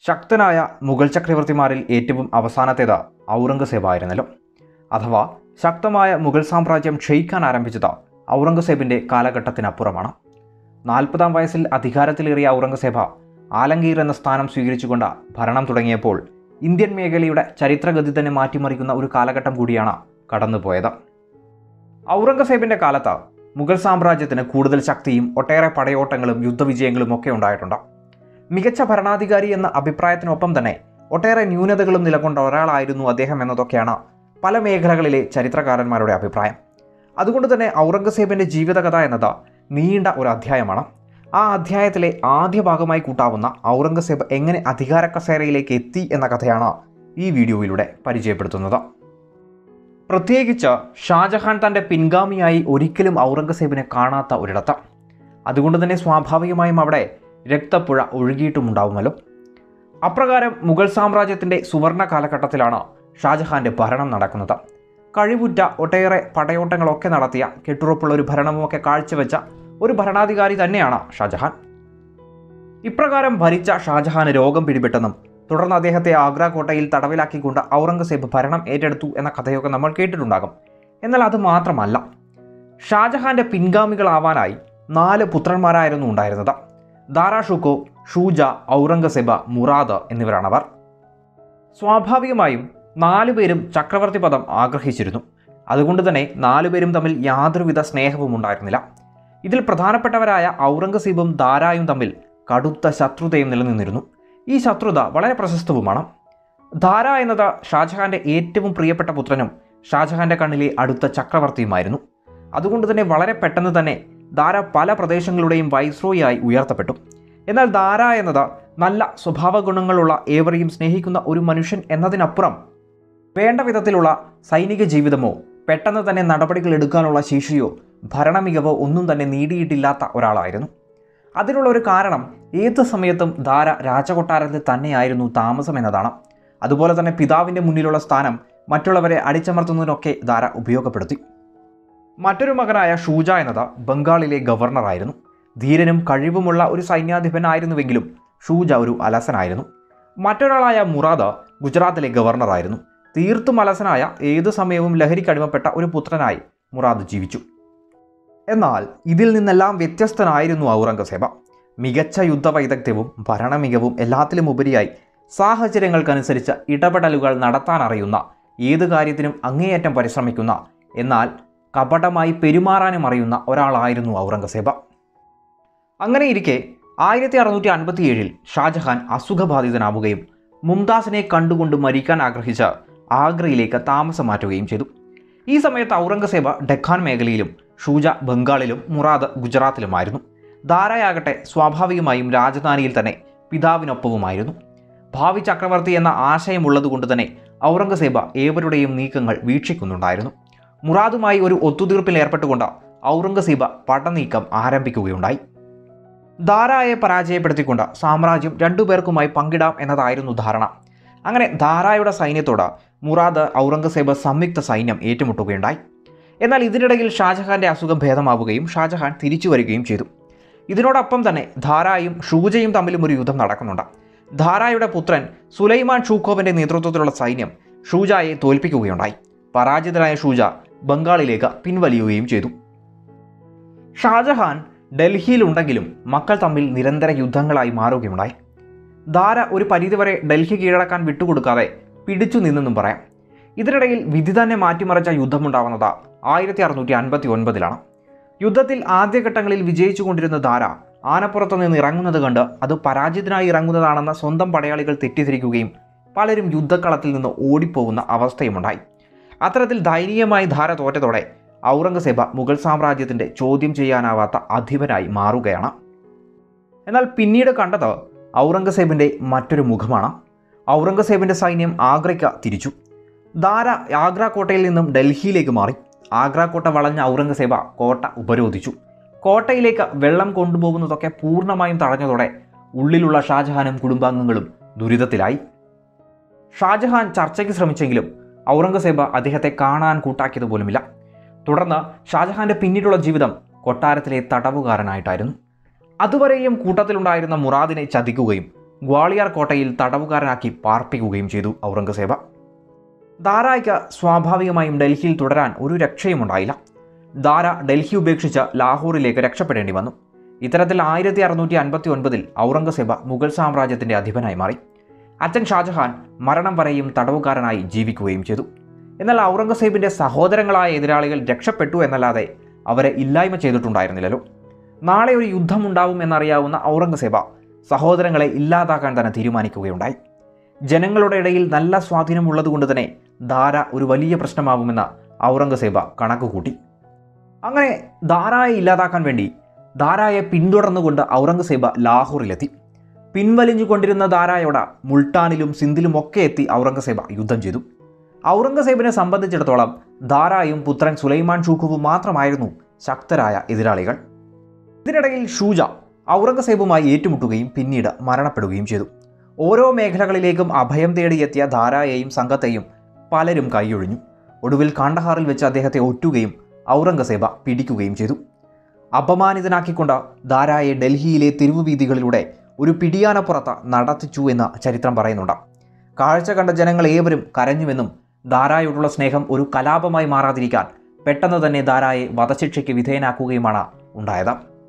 ശക്തനായ മുഗൾ ചക്രവർത്തിമാരിൽ ഏറ്റവും അവസാനത്തേത് ഔറംഗസേബ് ആയിരുന്നല്ലോ അഥവാ ശക്തമായ മുഗൾ സാമ്രാജ്യം ക്ഷയിക്കാൻ ആരംഭിച്ചത് ഔറംഗസേബിൻ്റെ കാലഘട്ടത്തിനപ്പുറമാണ് നാൽപ്പതാം വയസ്സിൽ അധികാരത്തിലേറിയ ഔറംഗസേബ ആലങ്കീർ എന്ന സ്ഥാനം സ്വീകരിച്ചുകൊണ്ട് ഭരണം തുടങ്ങിയപ്പോൾ ഇന്ത്യൻ മേഖലയുടെ ചരിത്രഗതി തന്നെ മാറ്റിമറിക്കുന്ന ഒരു കാലഘട്ടം കൂടിയാണ് കടന്നുപോയത് ഔറംഗസേബിൻ്റെ കാലത്ത് മുഗൾ സാമ്രാജ്യത്തിന് കൂടുതൽ ശക്തിയും ഒട്ടേറെ പടയോട്ടങ്ങളും യുദ്ധവിജയങ്ങളും ഒക്കെ ഉണ്ടായിട്ടുണ്ട് മികച്ച ഭരണാധികാരി എന്ന അഭിപ്രായത്തിനൊപ്പം തന്നെ ഒട്ടേറെ ന്യൂനതകളും നിലകൊണ്ട ഒരാളായിരുന്നു അദ്ദേഹം എന്നതൊക്കെയാണ് പല മേഖലകളിലെ ചരിത്രകാരന്മാരുടെ അഭിപ്രായം അതുകൊണ്ട് തന്നെ ഔറംഗസേബിൻ്റെ ജീവിതകഥ എന്നത് നീണ്ട ഒരു അധ്യായമാണ് ആ അധ്യായത്തിലെ ആദ്യ ഭാഗമായി കൂട്ടാവുന്ന ഔറംഗസേബ് എങ്ങനെ അധികാര കസേരയിലേക്ക് എത്തി എന്ന കഥയാണ് ഈ വീഡിയോയിലൂടെ പരിചയപ്പെടുത്തുന്നത് പ്രത്യേകിച്ച് ഷാജഹാൻ തൻ്റെ പിൻഗാമിയായി ഒരിക്കലും ഔറംഗസേബിനെ കാണാത്ത ഒരിടത്ത് അതുകൊണ്ട് തന്നെ സ്വാഭാവികമായും അവിടെ രക്തപ്പുഴ ഒഴുകിയിട്ടുമുണ്ടാവുമല്ലോ അപ്രകാരം മുഗൾ സാമ്രാജ്യത്തിൻ്റെ സുവർണ കാലഘട്ടത്തിലാണ് ഷാജഹാന്റെ ഭരണം നടക്കുന്നത് കഴിവുറ്റ ഒട്ടേറെ പടയോട്ടങ്ങളൊക്കെ നടത്തിയ കെട്ടുറപ്പുള്ള ഒരു ഭരണവുമൊക്കെ കാഴ്ചവെച്ച ഒരു ഭരണാധികാരി തന്നെയാണ് ഷാജഹാൻ ഇപ്രകാരം ഭരിച്ച ഷാജഹാന് രോഗം പിടിപെട്ടെന്നും തുടർന്ന് അദ്ദേഹത്തെ ആഗ്ര കോട്ടയിൽ തടവിലാക്കിക്കൊണ്ട് ഔറംഗസേബ് ഭരണം ഏറ്റെടുത്തു എന്ന കഥയൊക്കെ നമ്മൾ കേട്ടിട്ടുണ്ടാകും എന്നാൽ അത് മാത്രമല്ല ഷാജഹാന്റെ പിൻഗാമികളാവാനായി നാല് പുത്രന്മാരായിരുന്നു ഉണ്ടായിരുന്നത് ദാരാ ഷുക്കോ ഷൂജ ഔറംഗസേബ മുറാദ് എന്നിവരാണവർ സ്വാഭാവികമായും നാലുപേരും ചക്രവർത്തി പദം ആഗ്രഹിച്ചിരുന്നു അതുകൊണ്ട് തന്നെ നാലുപേരും തമ്മിൽ യാതൊരുവിധ സ്നേഹവും ഉണ്ടായിരുന്നില്ല ഇതിൽ പ്രധാനപ്പെട്ടവരായ ഔറംഗസീബും ദാരായും തമ്മിൽ കടുത്ത ശത്രുതയും നിലനിന്നിരുന്നു ഈ ശത്രുത വളരെ പ്രശസ്തവുമാണ് ധാര എന്നത് ഷാജഹാന്റെ ഏറ്റവും പ്രിയപ്പെട്ട പുത്രനും ഷാജഹാന്റെ കണ്ണിലെ അടുത്ത ചക്രവർത്തിയുമായിരുന്നു അതുകൊണ്ട് തന്നെ വളരെ പെട്ടെന്ന് തന്നെ ധാര പല പ്രദേശങ്ങളുടെയും വൈസ്രോയായി ഉയർത്തപ്പെട്ടു എന്നാൽ ധാര എന്നത് നല്ല സ്വഭാവ ഗുണങ്ങളുള്ള ഏവരെയും സ്നേഹിക്കുന്ന ഒരു മനുഷ്യൻ എന്നതിനപ്പുറം വേണ്ട വിധത്തിലുള്ള സൈനിക ജീവിതമോ പെട്ടെന്ന് തന്നെ നടപടികൾ എടുക്കാനുള്ള ശേഷിയോ ഭരണമികവോ ഒന്നും തന്നെ നേടിയിട്ടില്ലാത്ത ഒരാളായിരുന്നു അതിനുള്ള ഒരു കാരണം ഏത് സമയത്തും ധാര രാജകൊട്ടാരത്തിൽ തന്നെയായിരുന്നു താമസം എന്നതാണ് അതുപോലെ തന്നെ പിതാവിൻ്റെ മുന്നിലുള്ള സ്ഥാനം മറ്റുള്ളവരെ അടിച്ചമർത്തുന്നതിനൊക്കെ ധാര ഉപയോഗപ്പെടുത്തി മറ്റൊരു മകനായ ഷൂജ എന്നത് ബംഗാളിലെ ഗവർണറായിരുന്നു ധീരനും കഴിവുമുള്ള ഒരു സൈന്യാധിപനായിരുന്നുവെങ്കിലും ഷൂജ ഒരു അലസനായിരുന്നു മറ്റൊരാളായ മുറാദ് ഗുജറാത്തിലെ ഗവർണറായിരുന്നു തീർത്തും അലസനായ ഏതു സമയവും ലഹരിക്കടിമപ്പെട്ട ഒരു പുത്രനായി മുറാദ് ജീവിച്ചു എന്നാൽ ഇതിൽ നിന്നെല്ലാം വ്യത്യസ്തനായിരുന്നു ഔറംഗസേബ മികച്ച യുദ്ധവൈദഗ്ധ്യവും ഭരണമികവും എല്ലാത്തിലും ഉപരിയായി സാഹചര്യങ്ങൾക്കനുസരിച്ച് ഇടപെടലുകൾ നടത്താൻ അറിയുന്ന ഏത് കാര്യത്തിനും അങ്ങേയറ്റം പരിശ്രമിക്കുന്ന എന്നാൽ കപടമായി പെരുമാറാനും അറിയുന്ന ഒരാളായിരുന്നു ഔറംഗസേബ അങ്ങനെയിരിക്കെ ആയിരത്തി അറുന്നൂറ്റി അൻപത്തിയേഴിൽ ഷാജഹാൻ അസുഖബാധിതനാവുകയും മുംതാസിനെ കണ്ടുകൊണ്ട് മരിക്കാൻ ആഗ്രഹിച്ച് ആഗ്രയിലേക്ക് താമസം മാറ്റുകയും ചെയ്തു ഈ സമയത്ത് ഔറംഗസേബ ഡെക്കാൻ മേഖലയിലും ഷൂജ ബംഗാളിലും മുറാദ് ഗുജറാത്തിലുമായിരുന്നു ധാരയാകട്ടെ സ്വാഭാവികമായും രാജധാനിയിൽ തന്നെ പിതാവിനൊപ്പവുമായിരുന്നു ഭാവി ചക്രവർത്തി എന്ന ആശയമുള്ളതുകൊണ്ട് തന്നെ ഔറംഗസേബ ഏവരുടെയും നീക്കങ്ങൾ വീക്ഷിക്കുന്നുണ്ടായിരുന്നു മുറാദുമായി ഒരു ഒത്തുതീർപ്പിൽ ഏർപ്പെട്ടുകൊണ്ട് ഔറംഗസീബ പടനീക്കം ആരംഭിക്കുകയുണ്ടായി ധാരായെ പരാജയപ്പെടുത്തിക്കൊണ്ട് സാമ്രാജ്യം രണ്ടുപേർക്കുമായി പങ്കിടാം എന്നതായിരുന്നു ധാരണ അങ്ങനെ ധാരായുടെ സൈന്യത്തോട് മുറാദ് ഔറംഗസേബ് സംയുക്ത സൈന്യം ഏറ്റുമുട്ടുകയുണ്ടായി എന്നാൽ ഇതിനിടയിൽ ഷാജഹാന്റെ അസുഖം ഭേദമാവുകയും ഷാജഹാൻ തിരിച്ചു വരികയും ചെയ്തു ഇതിനോടൊപ്പം തന്നെ ധാരായും ഷൂജയും തമ്മിലും ഒരു യുദ്ധം നടക്കുന്നുണ്ട് ധാരായുടെ പുത്രൻ സുലൈമാൻ ഷൂഖോവിന്റെ നേതൃത്വത്തിലുള്ള സൈന്യം ഷൂജായെ തോൽപ്പിക്കുകയുണ്ടായി പരാജിതനായ ഷൂജ ബംഗാളിലേക്ക് പിൻവലിയുകയും ചെയ്തു ഷാജഹാൻ ഡൽഹിയിലുണ്ടെങ്കിലും മക്കൾ തമ്മിൽ നിരന്തര യുദ്ധങ്ങളായി മാറുകയുണ്ടായി ധാര ഒരു പരിധിവരെ ഡൽഹി കീഴടക്കാൻ വിട്ടുകൊടുക്കാതെ പിടിച്ചു നിന്നെന്നും പറയാം ഇതിനിടയിൽ വിധി തന്നെ മാറ്റിമറിച്ച യുദ്ധമുണ്ടാവുന്നത് ആയിരത്തി അറുന്നൂറ്റി അൻപത്തി ഒൻപതിലാണ് യുദ്ധത്തിൽ ആദ്യഘട്ടങ്ങളിൽ വിജയിച്ചുകൊണ്ടിരുന്ന ധാര ആനപ്പുറത്ത് നിന്ന് ഇറങ്ങുന്നത് കണ്ട് അത് പരാജിതനായി ഇറങ്ങുന്നതാണെന്ന് സ്വന്തം പടയാളികൾ തെറ്റിദ്ധരിക്കുകയും പലരും യുദ്ധക്കളത്തിൽ നിന്ന് ഓടിപ്പോകുന്ന അവസ്ഥയുമുണ്ടായി അത്തരത്തിൽ ദയനീയമായി ധാര തോറ്റതോടെ ഔറംഗസേബ മുഗൾ സാമ്രാജ്യത്തിൻ്റെ ചോദ്യം ചെയ്യാനാവാത്ത അധിപനായി മാറുകയാണ് എന്നാൽ പിന്നീട് കണ്ടത് ഔറംഗസേബിൻ്റെ മറ്റൊരു മുഖമാണ് ഔറംഗസേബിൻ്റെ സൈന്യം ആഗ്രയ്ക്ക് തിരിച്ചു ധാര ആഗ്ര കോട്ടയിൽ നിന്നും ഡൽഹിയിലേക്ക് മാറി ആഗ്ര കോട്ട വളഞ്ഞ ഔറംഗസേബ കോട്ട ഉപരോധിച്ചു കോട്ടയിലേക്ക് വെള്ളം കൊണ്ടുപോകുന്നതൊക്കെ പൂർണ്ണമായും തടഞ്ഞതോടെ ഉള്ളിലുള്ള ഷാജഹാനും കുടുംബാംഗങ്ങളും ദുരിതത്തിലായി ഷാജഹാൻ ചർച്ചയ്ക്ക് ശ്രമിച്ചെങ്കിലും ഔറംഗസേബ് അദ്ദേഹത്തെ കാണാൻ കൂട്ടാക്കിയത് പോലുമില്ല തുടർന്ന് ഷാജഹാന്റെ പിന്നീടുള്ള ജീവിതം കൊട്ടാരത്തിലെ തടവുകാരനായിട്ടായിരുന്നു അതുവരെയും കൂട്ടത്തിലുണ്ടായിരുന്ന മുറാദിനെ ചതിക്കുകയും ഗ്വാളിയാർ കോട്ടയിൽ തടവുകാരനാക്കി പാർപ്പിക്കുകയും ചെയ്തു ഔറംഗസേബ് ദാരായ്ക്ക് സ്വാഭാവികമായും ഡൽഹിയിൽ തുടരാൻ ഒരു രക്ഷയുമുണ്ടായില്ല ദാര ഡൽഹി ഉപേക്ഷിച്ച് ലാഹോറിലേക്ക് രക്ഷപ്പെടേണ്ടി വന്നു ഇത്തരത്തിൽ ആയിരത്തി അറുന്നൂറ്റി അൻപത്തി ഒൻപതിൽ ഔറംഗസേബ് മുഗൾ സാമ്രാജ്യത്തിന്റെ അധിപനായി മാറി അച്ഛൻ ഷാജഹാൻ മരണം വരെയും തടവുകാരനായി ജീവിക്കുകയും ചെയ്തു എന്നാൽ ഔറംഗസേബിന്റെ സഹോദരങ്ങളായ എതിരാളികൾ രക്ഷപ്പെട്ടു എന്നല്ലാതെ അവരെ ഇല്ലായ്മ ചെയ്തിട്ടുണ്ടായിരുന്നില്ലല്ലോ നാളെ ഒരു യുദ്ധമുണ്ടാവും എന്നറിയാവുന്ന ഔറംഗസേബ സഹോദരങ്ങളെ ഇല്ലാതാക്കാൻ തന്നെ തീരുമാനിക്കുകയുണ്ടായി ജനങ്ങളുടെ ഇടയിൽ നല്ല സ്വാധീനമുള്ളതുകൊണ്ട് തന്നെ ദാര ഒരു വലിയ പ്രശ്നമാവുമെന്ന് ഔറംഗസേബ കണക്കുകൂട്ടി അങ്ങനെ ദാരായെ ഇല്ലാതാക്കാൻ വേണ്ടി ദാരായെ പിന്തുടർന്നുകൊണ്ട് ഔറംഗസേബ ലാഹോറിലെത്തി പിൻവലിഞ്ഞുകൊണ്ടിരുന്ന ദാരായോട് മുൾട്ടാനിലും സിന്ധിലും ഒക്കെ എത്തി ഔറംഗസേബ യുദ്ധം ചെയ്തു ഔറംഗസേബിനെ സംബന്ധിച്ചിടത്തോളം ദാരായും പുത്രൻ സുലൈമാൻ ഷൂഖുവും മാത്രമായിരുന്നു ശക്തരായ എതിരാളികൾ ഇതിനിടയിൽ ഷൂജ ഔറംഗസേബുമായി ഏറ്റുമുട്ടുകയും പിന്നീട് മരണപ്പെടുകയും ചെയ്തു ഓരോ മേഖലകളിലേക്കും അഭയം തേടിയെത്തിയ ധാരായെയും സംഘത്തെയും പലരും കൈയൊഴിഞ്ഞു ഒടുവിൽ കാണ്ഡഹാറിൽ വെച്ച് അദ്ദേഹത്തെ ഒറ്റുകയും ഔറംഗസേബ പിടിക്കുകയും ചെയ്തു അപമാനിതനാക്കിക്കൊണ്ട് ധാരായെ ഡൽഹിയിലെ തെരുവുവീഥികളിലൂടെ ഒരു പിടിയാനപ്പുറത്ത് നടത്തിച്ചു എന്ന് ചരിത്രം പറയുന്നുണ്ട് കാഴ്ച കണ്ട ജനങ്ങൾ ഏവരും കരഞ്ഞുവെന്നും ധാരായോടുള്ള സ്നേഹം ഒരു കലാപമായി മാറാതിരിക്കാൻ പെട്ടെന്ന് തന്നെ ധാരായെ വധശിക്ഷയ്ക്ക് വിധേയനാക്കുകയുമാണ് ഉണ്ടായത്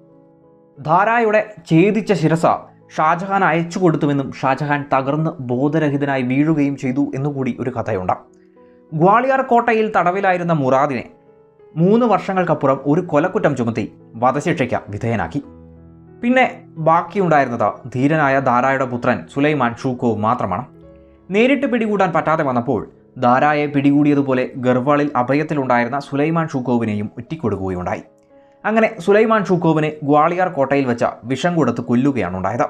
ധാരായുടെ ഛേദിച്ച ശിരസ ഷാജഹാൻ അയച്ചു കൊടുത്തുവെന്നും ഷാജഹാൻ തകർന്ന് ബോധരഹിതനായി വീഴുകയും ചെയ്തു എന്നുകൂടി ഒരു കഥയുണ്ട് ഗ്വാളിയാർ കോട്ടയിൽ തടവിലായിരുന്ന മുറാദിനെ മൂന്ന് വർഷങ്ങൾക്കപ്പുറം ഒരു കൊലക്കുറ്റം ചുമത്തി വധശിക്ഷയ്ക്ക് വിധേയനാക്കി പിന്നെ ബാക്കിയുണ്ടായിരുന്നത് ധീരനായ ധാരായുടെ പുത്രൻ സുലൈമാൻ ഷൂക്കോവ് മാത്രമാണ് നേരിട്ട് പിടികൂടാൻ പറ്റാതെ വന്നപ്പോൾ ധാരായെ പിടികൂടിയതുപോലെ ഗർവാളിൽ അഭയത്തിലുണ്ടായിരുന്ന സുലൈമാൻ ഷൂക്കോവിനെയും ഒറ്റിക്കൊടുക്കുകയുണ്ടായി അങ്ങനെ സുലൈമാൻ ഷൂക്കോവിനെ ഗ്വാളിയാർ കോട്ടയിൽ വെച്ച വിഷം കൊടുത്ത് കൊല്ലുകയാണ് ഉണ്ടായത്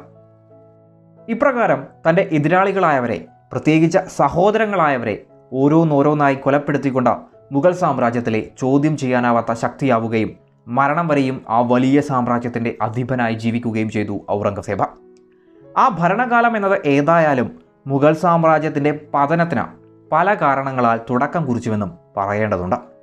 ഇപ്രകാരം തൻ്റെ എതിരാളികളായവരെ പ്രത്യേകിച്ച് സഹോദരങ്ങളായവരെ ഓരോന്നോരോന്നായി കൊലപ്പെടുത്തിക്കൊണ്ട് മുഗൾ സാമ്രാജ്യത്തിലെ ചോദ്യം ചെയ്യാനാവാത്ത ശക്തിയാവുകയും മരണം വരെയും ആ വലിയ സാമ്രാജ്യത്തിൻ്റെ അധിപനായി ജീവിക്കുകയും ചെയ്തു ഔറംഗസേബ ആ ഭരണകാലം എന്നത് ഏതായാലും മുഗൾ സാമ്രാജ്യത്തിൻ്റെ പതനത്തിന് പല കാരണങ്ങളാൽ തുടക്കം കുറിച്ചുവെന്നും പറയേണ്ടതുണ്ട്